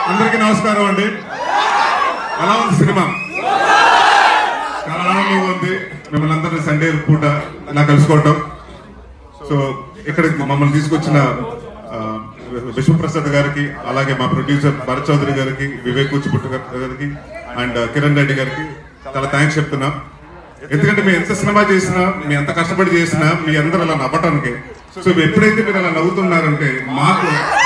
అందరికీ నమస్కారం అండి ఎలా ఉంది సినిమా చాలా ఆనందంగా ఉంది మిమ్మల్ని అందరినీ సండే పూట ఇలా కలుసుకోవటం సో ఇక్కడికి మమ్మల్ని తీసుకొచ్చిన ఆ, విశ్వప్రసాద్ గారికి అలాగే మా ప్రొడ్యూసర్ భరత్ చౌదరి గారికి వివేక్ కూచిపుట్టు గారికి అండ్ కిరణ్ రెడ్డి గారికి చాలా థ్యాంక్స్ చెప్తున్నా ఎందుకంటే మీ ఎంత సినిమా చేసినా మీ ఎంత కష్టపడి చేసినా మీ అందరూ అలా నవ్వటానికి సో ఎప్పుడైతే మీరు అలా నవ్వుతున్నారంటే మాకు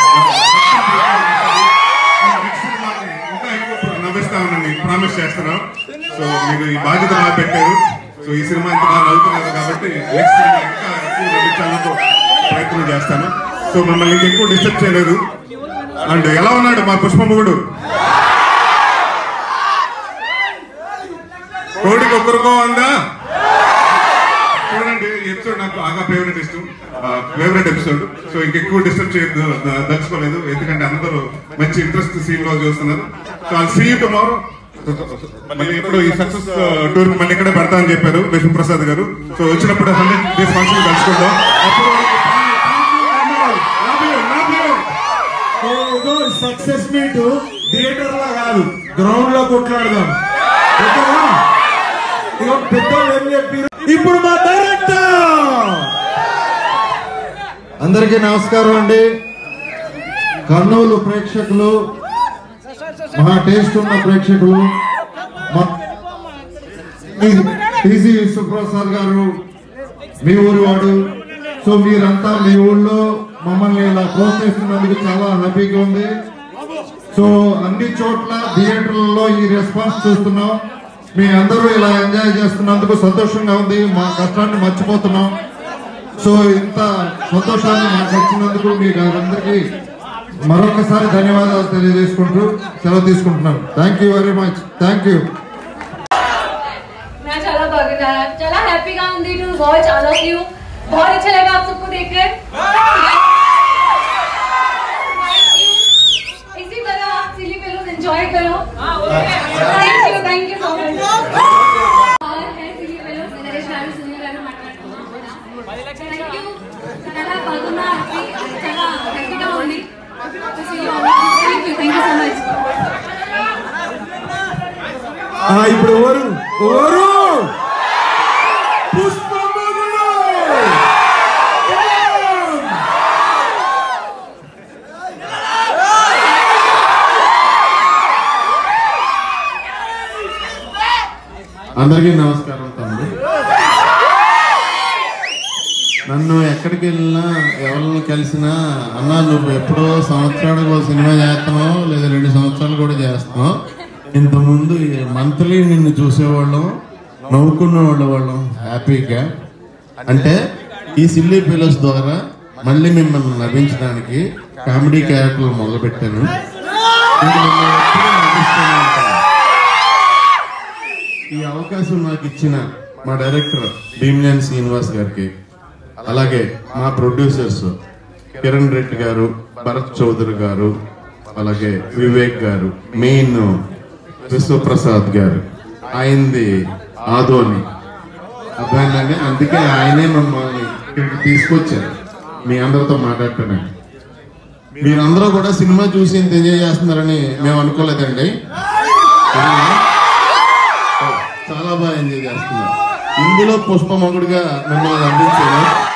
నెక్స్ట్ సినిమాకి ఇంకా ఎక్కువ నవ్విస్తామని ప్రామిస్ చేస్తున్నాం సో మీరు ఈ బాధ్యత నాకు పెట్టారు సో ఈ సినిమా ఇంత బాగా నవ్వుతున్నారు కాబట్టి నెక్స్ట్ సినిమా ఇంకా ఎక్కువ నవ్వించాలని ప్రయత్నం చేస్తాను సో మమ్మల్ని ఇంకా ఎక్కువ డిస్టర్బ్ చేయలేదు అండ్ ఎలా ఉన్నాడు మా పుష్పముగుడు కోడికి ఒక్కరికో ఉందా చూడండి ఎపిసోడ్ నాకు బాగా ఫేవరెట్ ఇష్టం ఫేవరెట్ ఎపిసోడ్ సో ఇంకెక్కువ డిస్టర్బ్ చేయదు దలుచుకోలేదు ఎందుకంటే అందరూ మంచి ఇంట్రెస్ట్ సీన్ లో చూస్తున్నారు సో అది సీ టుమారో మళ్ళీ ఇప్పుడు ఈ సక్సెస్ టూర్ మళ్ళీ ఇక్కడే పెడతామని చెప్పారు విష్ణుప్రసాద్ గారు సో వచ్చినప్పుడు హండ్రెడ్ డేస్ ఫంక్షన్ కలుసుకుందాం అప్పుడు సక్సెస్ మీట్ థియేటర్ లో కాదు గ్రౌండ్ లో కొట్లాడదాం ఓకేనా? ఇగో పెద్దోళ్ళు ఏం చెప్పారు ఇప్పుడు మా డైరెక్టర్ అందరికీ నమస్కారం అండి కర్నూలు ప్రేక్షకులు మహా టేస్ట్ ఉన్న ప్రేక్షకులు మా టీజీ విశ్వప్రసాద్ గారు మీ ఊరి వాడు సో మీరంతా మీ ఊళ్ళో మమ్మల్ని ఇలా ప్రోత్సహిస్తున్నందుకు చాలా హ్యాపీగా ఉంది సో అన్ని చోట్ల థియేటర్లలో ఈ రెస్పాన్స్ చూస్తున్నాం మీ అందరూ ఇలా ఎంజాయ్ చేస్తున్నందుకు సంతోషంగా ఉంది మా కష్టాన్ని మర్చిపోతున్నాం సో ఇంత సంతోషాన్ని మాకు వచ్చినందుకు మీకు అందరికీ మరొకసారి ధన్యవాదాలు తెలియజేసుకుంటూ సెలవు తీసుకుంటున్నాను thank you very much thank you मैं चला बागीना चला हैप्पी का उन to watch all of you बहुत अच्छा लगा आप सबको देखकर इसी तरह आप सिली फिल्म एंजॉय करो thank you thank you so much और है सिली फिल्म नरेश గారు సునీల్ గారు మాట్లాడుతున్నాం థ్యాంక్ యూ చాలా బాగున్నా చాలా హ్యాపీగా ఉంది thank you thank you so much ఆ, ఇప్పుడు ఎవరు ఎవరు పుష్పముగులు అందరికీ నమస్కారం తమ్ముడు నన్ను ఎక్కడికి వెళ్ళినా ఎవరిని కలిసినా అన్నా నువ్వు ఎప్పుడో సంవత్సరానికి ఒక సినిమా చేస్తున్నావు లేదా రెండు సంవత్సరాలు కూడా చేస్తున్నావు ఇంతకుముందు మంత్లీ నిన్ను చూసేవాళ్ళం నవ్వుకునే వాళ్ళ వాళ్ళం హ్యాపీగా అంటే ఈ సిల్లీ పిల్లర్స్ ద్వారా మళ్ళీ మిమ్మల్ని నవ్వించడానికి కామెడీ క్యారెక్టర్లు మొదలుపెట్టాను ఇంక మిమ్మల్ని ఎప్పుడూ నవ్విస్తూనే ఉంటాను. ఈ అవకాశం నాకు ఇచ్చిన మా డైరెక్టర్ భీమ్యాన్ శ్రీనివాస్ గారికి అలాగే మా ప్రొడ్యూసర్స్ కిరణ్ రెడ్డి గారు భరత్ చౌదరి గారు అలాగే వివేక్ గారు మెయిన్ విశ్వప్రసాద్ గారు ఆయనది ఆదోని అర్థమైందండి అందుకే ఆయనే మమ్మల్ని ఇక్కడికి తీసుకొచ్చారు మీ అందరితో మాట్లాడటానికి మీరందరూ కూడా సినిమా చూసి ఇంత ఎంజాయ్ చేస్తున్నారని మేము అనుకోలేదండి చాలా బాగా ఎంజాయ్ చేస్తున్నారు ఇందులో పుష్పమొగుడుగా మిమ్మల్ని అందించాను